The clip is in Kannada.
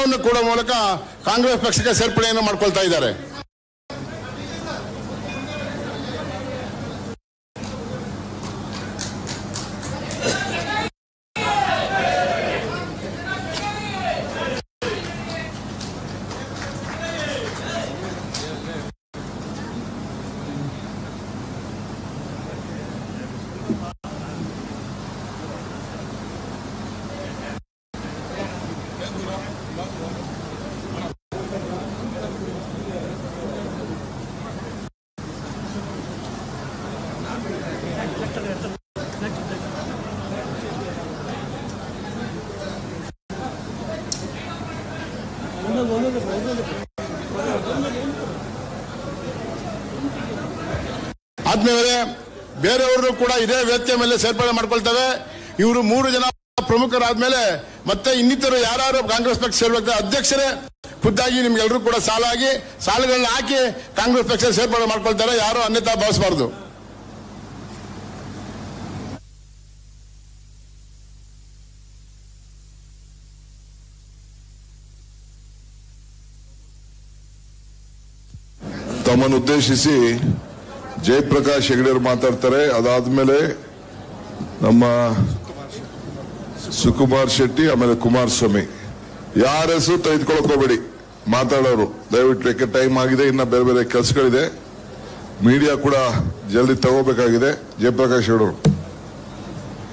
ಹಣವನ್ನು ಕೊಡುವ ಮೂಲಕ ಕಾಂಗ್ರೆಸ್ ಪಕ್ಷಕ್ಕೆ ಸೇರ್ಪಡೆಯನ್ನು ಮಾಡ್ಕೊಳ್ತಾ ಇದ್ದಾರೆ ಆದ್ಮೇಲೆ ಬೇರೆಯವರು ಕೂಡ ಇದೇ ವೇದಿಕೆ ಮೇಲೆ ಸೇರ್ಪಡೆ ಮಾಡ್ಕೊಳ್ತವೆ ಇವರು ಮೂರು ಜನ ಪ್ರಮುಖರಾದ್ಮೇಲೆ ಮತ್ತೆ ಇನ್ನಿತರು ಯಾರು ಕಾಂಗ್ರೆಸ್ ಪಕ್ಷ ಸೇರ್ಬೇಕು ಅಧ್ಯಕ್ಷರೇ ಖುದ್ದಾಗಿ ನಿಮ್ಗೆಲ್ಲರೂ ಕೂಡ ಸಾಲಾಗಿ ಸಾಲಗಳನ್ನ ಹಾಕಿ ಕಾಂಗ್ರೆಸ್ ಪಕ್ಷ ಸೇರ್ಪಡೆ ಮಾಡ್ಕೊಳ್ತಾರೆ ಯಾರು ಅನ್ಯತಾ ಭಾವಿಸಬಾರ್ದು ತಮ್ಮನ್ನು ಉದ್ದೇಶಿಸಿ ಜಯಪ್ರಕಾಶ್ ಹೆಗಡೆ ಅವರು ಮಾತಾಡ್ತಾರೆ ಅದಾದ್ಮೇಲೆ ನಮ್ಮ ಸುಕುಮಾರ್ ಶೆಟ್ಟಿ ಆಮೇಲೆ ಕುಮಾರಸ್ವಾಮಿ ಯಾರ ಹೆಸರು ತೆಗೆದುಕೊಳ್ಳಕ್ ಹೋಗ್ಬೇಡಿ ಮಾತಾಡೋರು ದಯವಿಟ್ಟು ಟೈಮ್ ಆಗಿದೆ ಇನ್ನ ಬೇರೆ ಬೇರೆ ಕೆಲಸಗಳಿದೆ ಮೀಡಿಯಾ ಕೂಡ ಜಲ್ದಿ ತಗೋಬೇಕಾಗಿದೆ ಜಯಪ್ರಕಾಶ್ ಹೆಗಡೆ ಅವರು